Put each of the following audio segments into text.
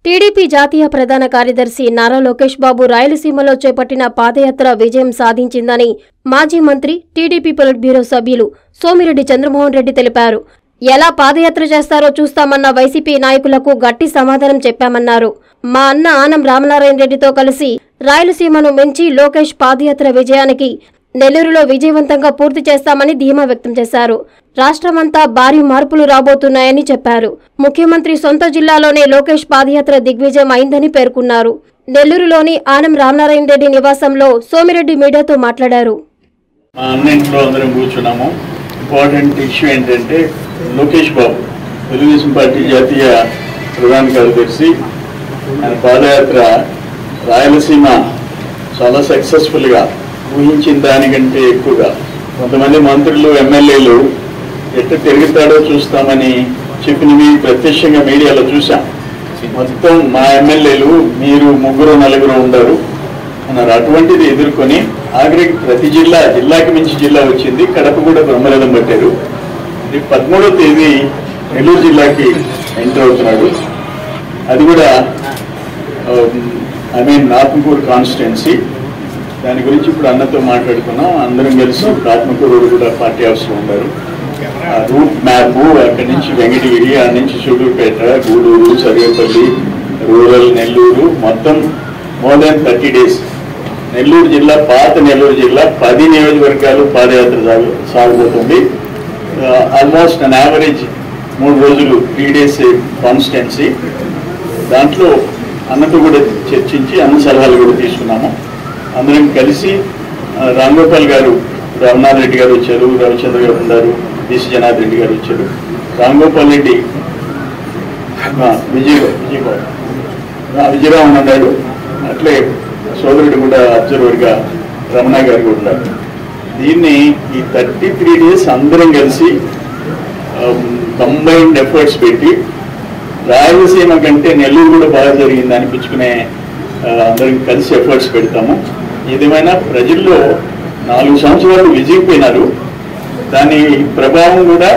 TDP జాతీయ ప్రధాన కార్యదర్శి నారా లోకేష్ బాబు రాయలసీమలో చేపట్టిన పాదయాత్ర విజయం సాధించిందని మాజీ మంత్రి టీడీపీ పొలిట్ బ్యూరో సభ్యులు సోమిరెడ్డి చంద్రమోహన్ రెడ్డి తెలిపారు ఎలా పాదయాత్ర చేస్తారో చూస్తామన్న వైసీపీ నాయకులకు గట్టి సమాధానం చెప్పామన్నారు మా అన్న ఆనం రామనారాయణ రెడ్డితో కలిసి రాయలసీమను మించి లోకేష్ పాదయాత్ర విజయానికి నెల్లూరులో విజయవంతంగా పూర్తి చేస్తామని ధీమా వ్యక్తం చేశారు రాష్ట్రమంతా భారీ మార్పులు రాబోతున్నాయని చెప్పారు ముఖ్యమంత్రి సొంత జిల్లాలోనే లోకేష్ పాదయాత్ర దిగ్విజయం అయిందని పేర్కొన్నారు నెల్లూరులోని ఆనం రామనారాయణ రెడ్డి నివాసంలో సోమిరెడ్డి మీడియాతో మాట్లాడారు మా అన్న ఇంట్లో అందరం కూర్చున్నాము ఇంపార్టెంట్ ఇష్యూ ఏంటంటే లోకేష్ బాబు తెలుగుదేశం పార్టీ జాతీయ ప్రధాన కార్యదర్శి ఆయన పాదయాత్ర రాయలసీమ చాలా సక్సెస్ఫుల్గా ఊహించిన దానికంటే ఎక్కువగా కొంతమంది మంత్రులు ఎమ్మెల్యేలు ఎట్ట తిరుగుతాడో చూస్తామని చెప్పినవి ప్రత్యక్షంగా మీడియాలో చూసాం మొత్తం మా ఎమ్మెల్యేలు మీరు ముగ్గురు నలుగురు ఉండరు అన్నారు అటువంటిది ఎదుర్కొని ఆఖరికి ప్రతి జిల్లా జిల్లాకి మించి జిల్లా వచ్చింది కడప కూడా బ్రహ్మరథం పట్టారు ఇది పదమూడవ తేదీ నెల్లూరు జిల్లాకి ఎంటర్ అవుతున్నాడు అది కూడా ఐ మీన్ ఆత్మకూరు కాన్స్టిట్యున్సీ దాని గురించి ఇప్పుడు అన్నతో మాట్లాడుకున్నాం అందరం కలిసి ఇప్పుడు ఆత్మకూరు కూడా పార్టీ హౌస్లో ఉన్నారు ఆ రూట్ మ్యాప్ అక్కడి నుంచి వెంకటగిరి ఆ నుంచి సూడూరుపేట గూడూరు సర్వేపల్లి రూరల్ నెల్లూరు మొత్తం more than thirty days Nellore జిల్లా పాత నెల్లూరు జిల్లా పది నియోజకవర్గాలు పాదయాత్ర సాగు సాగుపోతుంది ఆల్మోస్ట్ అన్ యావరేజ్ మూడు రోజులు త్రీ డేస్ కాన్స్టెన్సీ దాంట్లో అన్నతో కూడా చర్చించి అన్న సలహాలు కూడా తీసుకున్నాము అందరం కలిసి ఆ, రామ్ గోపాల్ గారు రమణాథ్ రెడ్డి గారు వచ్చారు రవిచంద్ర గారు ఉన్నారు బీసీ జనార్దన్ రెడ్డి గారు వచ్చారు రామ్ గోపాల్ రెడ్డి ఆ, విజయ్ విజయబాబు ఆ, విజయరామన్ అన్నాడు అట్లే సోదరుడు కూడా అబ్జర్వర్గా రమణ గారు కూడా ఉన్నారు దీన్ని ఈ థర్టీ త్రీ డేస్ అందరం కలిసి కంబైన్డ్ ఎఫర్ట్స్ పెట్టి రాయలసీమ కంటే నెల్లూరు కూడా బాగా జరిగింది అనిపించుకునే ఆ, అందరం కలిసి ఎఫర్ట్స్ పెడతాము ఏదేమైనా ప్రజల్లో నాలుగు సంవత్సరాలు విజిగిపోయినారు దాని ప్రభావం కూడా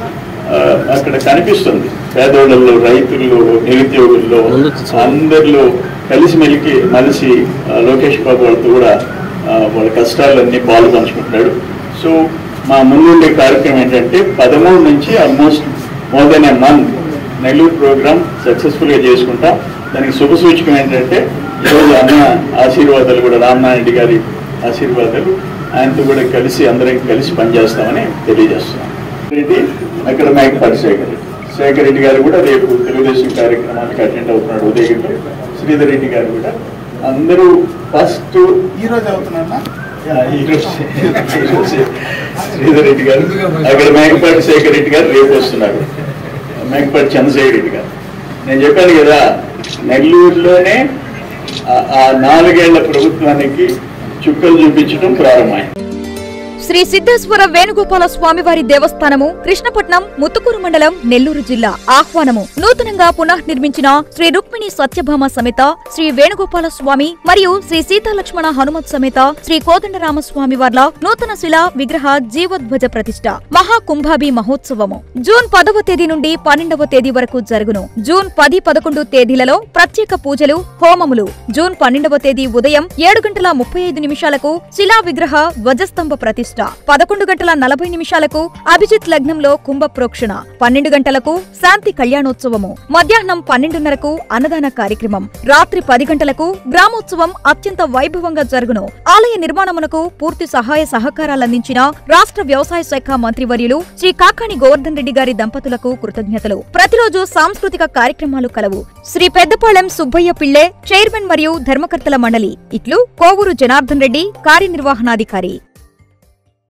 ఆ, అక్కడ కనిపిస్తుంది పేదోళ్ళల్లో రైతుల్లో నిరుద్యోగుల్లో అందరిలో కలిసి మెలికి మలిసి ఆ, లోకేష్ బాబు వాళ్ళతో కూడా ఆ, వాళ్ళ కష్టాలన్నీ పాలు పంచుకుంటున్నాడు సో మా ముందుండే కార్యక్రమం ఏంటంటే పదమూడు నుంచి almost more than a month Nellore program సక్సెస్ఫుల్గా చేసుకుంటాం దానికి శుభ సూచకం ఏంటంటే ఈరోజు అన్న ఆశీర్వాదాలు కూడా రామనారాయణ రెడ్డి గారి ఆశీర్వాదాలు ఆయనతో కూడా కలిసి అందరం కలిసి పనిచేస్తామని తెలియజేస్తున్నాం రెడ్డి అక్కడ మేకపాటి శేఖర్ రెడ్డి శేఖర్ రెడ్డి గారు కూడా రేపు తెలుగుదేశం కార్యక్రమానికి అటెండ్ అవుతున్నాడు ఉదయగిరిలో శ్రీధర్ రెడ్డి గారు కూడా అందరూ ఫస్ట్ ఈ రోజు అవుతున్నా యా, ఈ రోజు ఈ రోజు శ్రీధర్ రెడ్డి గారు అక్కడ మేకపాటి శేఖర్ రెడ్డి గారు రేపు వస్తున్నారు మేకపాటి చంద్రశేఖర్ రెడ్డి గారు నేను చెప్పాను కదా నెల్లూరులోనే ఆ- ఆ నాలుగేళ్ల ప్రభుత్వానికి చుక్కలు చూపించడం ప్రారంభమైంది శ్రీ సిద్ధేశ్వర వేణుగోపాల స్వామివారి దేవస్థానము కృష్ణపట్నం ముత్తుకూరు మండలం నెల్లూరు జిల్లా ఆహ్వానము నూతనంగా పునఃనిర్మించిన శ్రీ రుక్మిణి సత్యభామ సమేత శ్రీ వేణుగోపాల స్వామి మరియు శ్రీ సీతాలక్ష్మణ హనుమత్ సమేత శ్రీ కోదండరామ స్వామి వార్ల నూతన శిలా విగ్రహ జీవోద్వజ ప్రతిష్ట మహాకుంభాభి మహోత్సవము జూన్ పదవ తేదీ నుండి పన్నెండవ తేదీ వరకు జరుగును జూన్ పది పదకొండు తేదీలలో ప్రత్యేక పూజలు హోమములు జూన్ పన్నెండవ తేదీ ఉదయం ఏడు గంటల ముప్పై ఐదు నిమిషాలకు శిలా విగ్రహ ధ్వజస్తంభ ప్రతిష్ట పదకొండు గంటల నలభై నిమిషాలకు అభిజిత్ లగ్నంలో కుంభ ప్రోక్షణ పన్నెండు గంటలకు శాంతి కళ్యాణోత్సవము మధ్యాహ్నం పన్నెండున్నరకు అన్నదాన కార్యక్రమం రాత్రి పది గంటలకు గ్రామోత్సవం అత్యంత వైభవంగా జరుగును ఆలయ నిర్మాణమునకు పూర్తి సహాయ సహకారాలందించిన రాష్ట్ర వ్యవసాయ శాఖ మంత్రివర్యులు శ్రీ కాకాణి గోవర్ధన్ రెడ్డి గారి దంపతులకు కృతజ్ఞతలు ప్రతిరోజు సాంస్కృతిక కార్యక్రమాలు కలవు శ్రీ పెద్దపాళెం సుబ్బయ్య పిళ్ళే చైర్మన్ మరియు ధర్మకర్తల మండలి ఇట్లు కోవూరు జనార్దన్ రెడ్డి కార్యనిర్వహణాధికారి